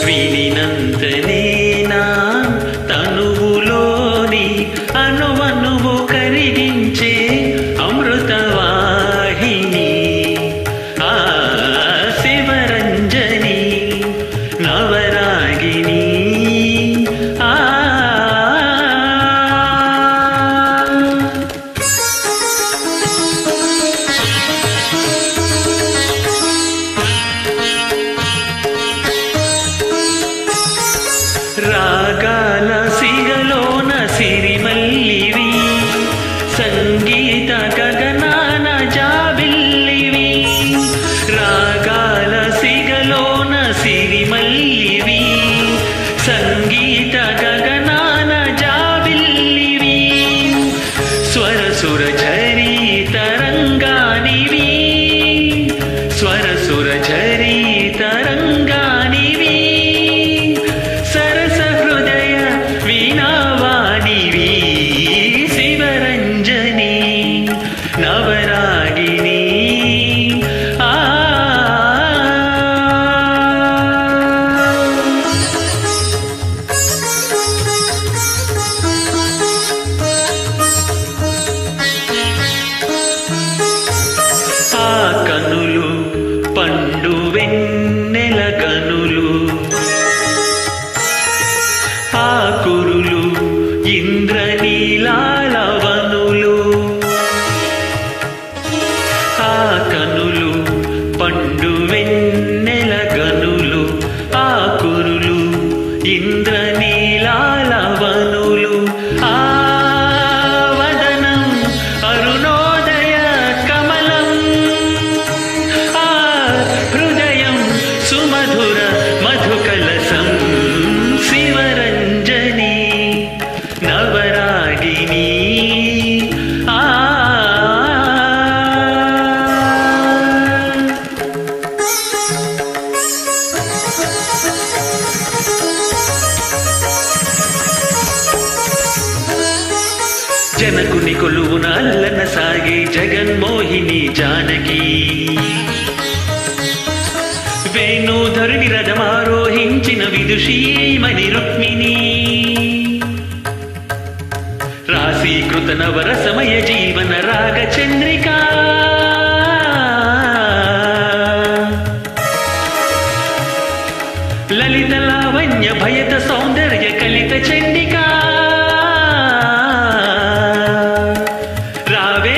వినినంతనే నా తనువులోని అనువనువు కరిగించే అమృతవాహిని ఆ శివరంజని నవరాగిని ఆ రాగాల సిగలోన సిరిమల్లివి సంగీత గగనాన జాబిల్లివి రాగాల సిగలోన సిరిమల్లివి సంగీత గగనాన జాబిల్లివి స్వరసుర ఝరీ తరంగానివి స్వరసుర ఝరీ తరంగానివి సరస హృదయ వీణావాణివి శివరంజని నవరాగిని ఆ ఆ కనులు పండు వెన్నెల కనులు ఆ కురులు ఇంద్రనీలాలవనులు ఆ కనులు పండు వెన్నెల గనులు ఆ కురులు ఇంద్రనీలాలవనులు ఆ వదనం అరుణోదయ కమలం ఆ హృదయం సుమధుర మధుకలసం శివరంజని నవరాగిని ఆ జనకుని కొలువున అల్లన సాగే జగన్మోహిని జానకి వేణుధరుని రథమారోహించిన విదుషీమణి రుక్మిణి రాశీకృత నవర సమయ జీవన రాగ చంద్రికా లలిత లావణ్య భయత సౌందర్య కలిత చండికా రావే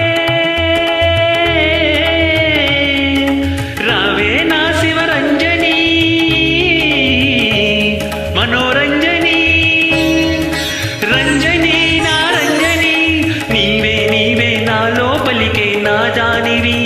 రావే నా శివరంజని మనోరంజని రంజని నా రంజని నీవే నీవే నా లోపలికే నా దానివి